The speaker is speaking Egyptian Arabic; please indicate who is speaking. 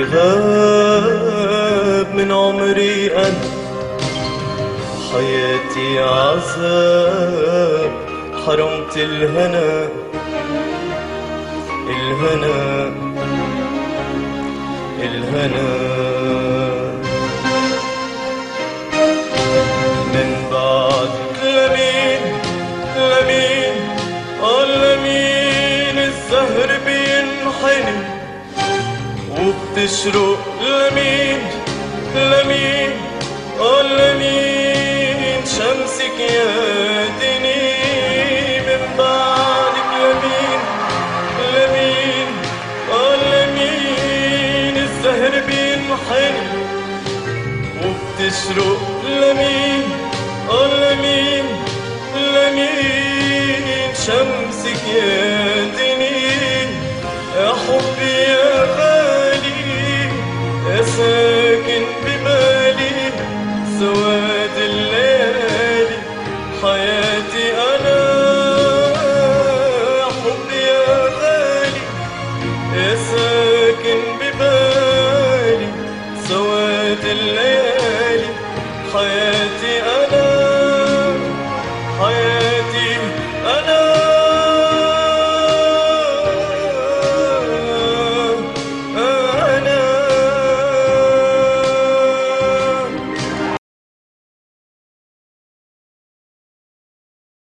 Speaker 1: غاب من عمري أنا حياتي عذاب حرمت الهنا الهنا الهنا من بعدك لمين لمين قال لمين الزهر بينحني وبتشرق لمين لمين قال لمين شمسك يا دني من بعدك لمين لمين قال لمين الزهر بينحني وبتشرق لمين قال لمين لمين شمسك يا دني يا حبي يا غالي يا سلام